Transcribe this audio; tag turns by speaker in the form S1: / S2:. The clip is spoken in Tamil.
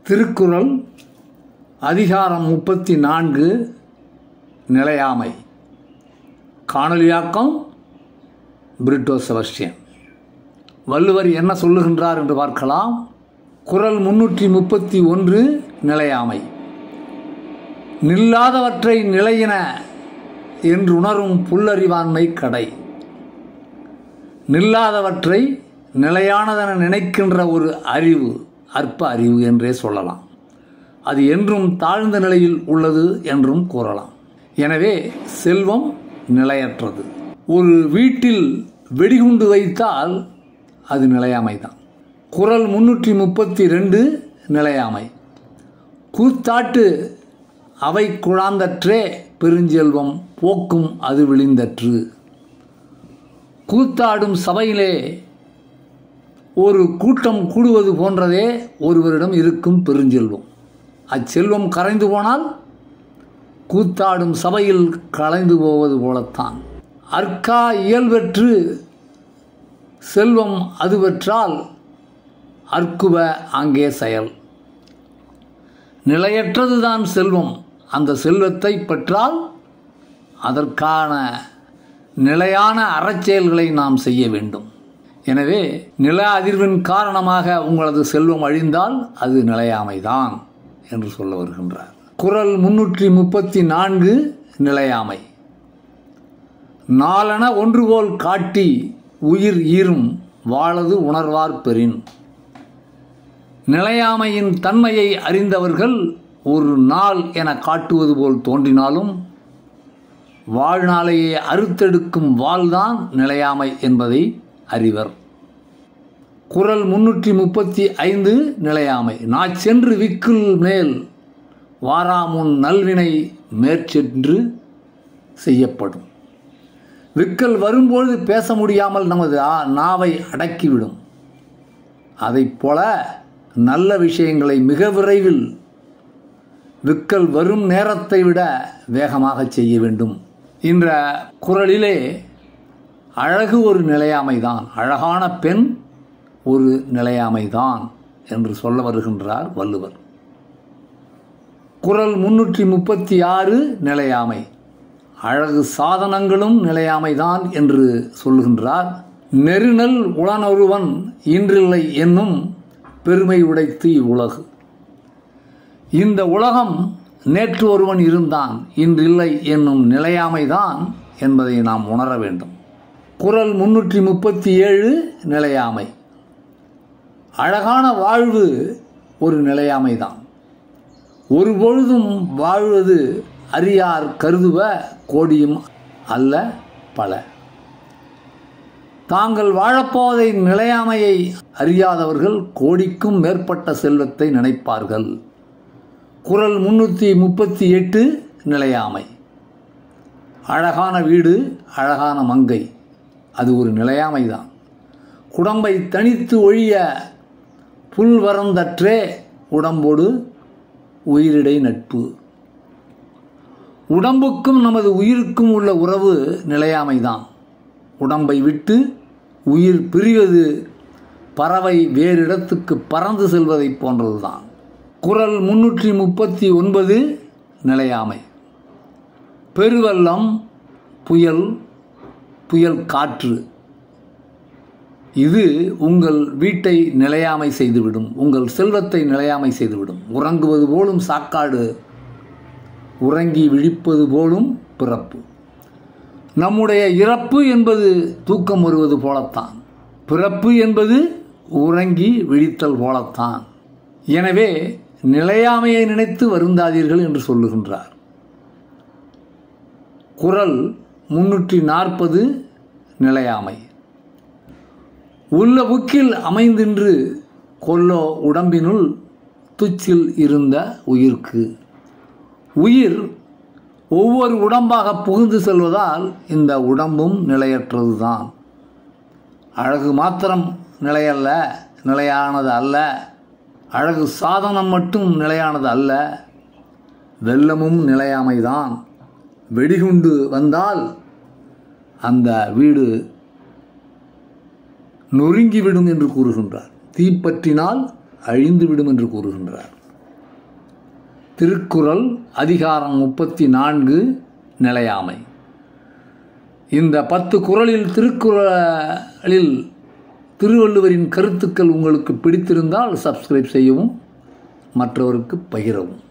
S1: திருக்குறள் அதிகாரம் முப்பத்தி நான்கு நிலையாமை காணொலியாக்கம் பிரிட்டோ செபஸ்டியன் வள்ளுவர் என்ன சொல்லுகின்றார் என்று பார்க்கலாம் குறள் முன்னூற்றி முப்பத்தி ஒன்று நிலையாமை நில்லாதவற்றை நிலையின என்று உணரும் புல்லறிவாண்மை கடை நில்லாதவற்றை நிலையானதென நினைக்கின்ற ஒரு அறிவு அற்ப அறிவு என்றே சொல்லலாம் அது என்றும் தாழ்ந்த நிலையில் உள்ளது என்றும் கூறலாம் எனவே செல்வம் நிலையற்றது ஒரு வீட்டில் வெடிகுண்டு வைத்தால் அது நிலையாமை தான் குரல் முன்னூற்றி முப்பத்தி ரெண்டு நிலையாமை கூத்தாட்டு அவை குழாந்தற்றே பெருஞ்செல்வம் போக்கும் அது விழிந்தற்று கூத்தாடும் சபையிலே ஒரு கூட்டம் கூடுவது போன்றதே ஒருவரிடம் இருக்கும் பெருஞ்செல்வம் அச்செல்வம் கரைந்து போனால் கூத்தாடும் சபையில் கலைந்து போவது போலத்தான் அற்கா இயல்பெற்று செல்வம் அது பெற்றால் அற்குவ அங்கே செயல் நிலையற்றதுதான் செல்வம் அந்த செல்வத்தை பெற்றால் அதற்கான நிலையான அறச்செயல்களை நாம் செய்ய வேண்டும் எனவே நில அதிர்வின் காரணமாக உங்களது செல்வம் அழிந்தால் அது நிலையாமைதான் என்று சொல்ல வருகின்றார் குரல் முன்னூற்றி முப்பத்தி நான்கு நிலையாமை நாளென ஒன்றுபோல் காட்டி உயிர் ஈரும் வாழது உணர்வார் பெறின் நிலையாமையின் தன்மையை அறிந்தவர்கள் ஒரு நாள் என காட்டுவது போல் தோன்றினாலும் வாழ்நாளையே அறுத்தெடுக்கும் வாழ்தான் நிலையாமை என்பதை அறிவர் குரல் முன்னூற்றி முப்பத்தி ஐந்து நிலையாமை நான் சென்று விக்குள் மேல் வாராமுன் நல்வினை மேற்சென்று செய்யப்படும் விக்கல் வரும்பொழுது பேச முடியாமல் நமது நாவை அடக்கிவிடும் அதைப் போல நல்ல விஷயங்களை மிக விரைவில் விக்கல் வரும் நேரத்தை விட வேகமாக செய்ய வேண்டும் என்ற குரலிலே அழகு ஒரு நிலையாமைதான் அழகான பெண் ஒரு நிலையாமைதான் என்று சொல்ல வருகின்றார் வள்ளுவர் குரல் முன்னூற்றி முப்பத்தி ஆறு நிலையாமை அழகு சாதனங்களும் நிலையாமைதான் என்று சொல்கின்றார் நெருநல் உளனொருவன் இன்றில்லை என்னும் பெருமை உடைத்து இவ்வுலகு இந்த உலகம் நேற்று ஒருவன் இருந்தான் இன்றில்லை என்னும் நிலையாமைதான் என்பதை நாம் உணர வேண்டும் குரல் முன்னூற்றி முப்பத்தி ஏழு நிலையாமை அழகான வாழ்வு ஒரு நிலையாமைதான் ஒருபொழுதும் வாழ்வது அறியார் கருதுவ கோடியும் அல்ல பல தாங்கள் வாழப்போவதை நிலையாமையை அறியாதவர்கள் கோடிக்கும் மேற்பட்ட செல்வத்தை நினைப்பார்கள் குரல் முன்னூற்றி முப்பத்தி எட்டு நிலையாமை அழகான வீடு அழகான மங்கை அது ஒரு நிலையாமை தான் குடம்பை தனித்து ஒழிய புல் வரந்தற்றே உடம்போடு உயிரிடை நட்பு உடம்புக்கும் நமது உயிருக்கும் உள்ள உறவு நிலையாமைதான் உடம்பை விட்டு உயிர் பிரிவது பறவை வேறு இடத்துக்கு பறந்து செல்வதைப் போன்றதுதான் குரல் முன்னூற்றி முப்பத்தி ஒன்பது நிலையாமை பெருவெள்ளம் புயல் புயல் காற்று இது உங்கள் வீட்டை நிலையாமை செய்துவிடும் உங்கள் செல்வத்தை நிலையாமை செய்துவிடும் உறங்குவது போலும் சாக்காடு உறங்கி விழிப்பது போலும் பிறப்பு நம்முடைய இறப்பு என்பது தூக்கம் வருவது போலத்தான் பிறப்பு என்பது உறங்கி விழித்தல் போலத்தான் எனவே நிலையாமையை நினைத்து வருந்தாதீர்கள் என்று சொல்லுகின்றார் குரல் முன்னூற்றி நாற்பது நிலையாமை உள்ள புக்கில் அமைந்தின்று கொல்லோ உடம்பினுள் துச்சில் இருந்த உயிர்க்கு உயிர் ஒவ்வொரு உடம்பாக புகுந்து செல்வதால் இந்த உடம்பும் நிலையற்றது தான் அழகு மாத்திரம் நிலையல்ல நிலையானது அல்ல அழகு சாதனம் மட்டும் நிலையானது அல்ல வெள்ளமும் நிலையாமைதான் வெடிகுண்டு வந்தால் அந்த வீடு நொறுங்கிவிடும் என்று கூறுகின்றார் தீப்பற்றினால் அழிந்துவிடும் என்று கூறுகின்றார் திருக்குறள் அதிகாரம் முப்பத்தி நான்கு நிலையாமை இந்த பத்து குறளில் திருக்குறளில் திருவள்ளுவரின் கருத்துக்கள் உங்களுக்கு பிடித்திருந்தால் சப்ஸ்கிரைப் செய்யவும் மற்றவருக்கு பகிரவும்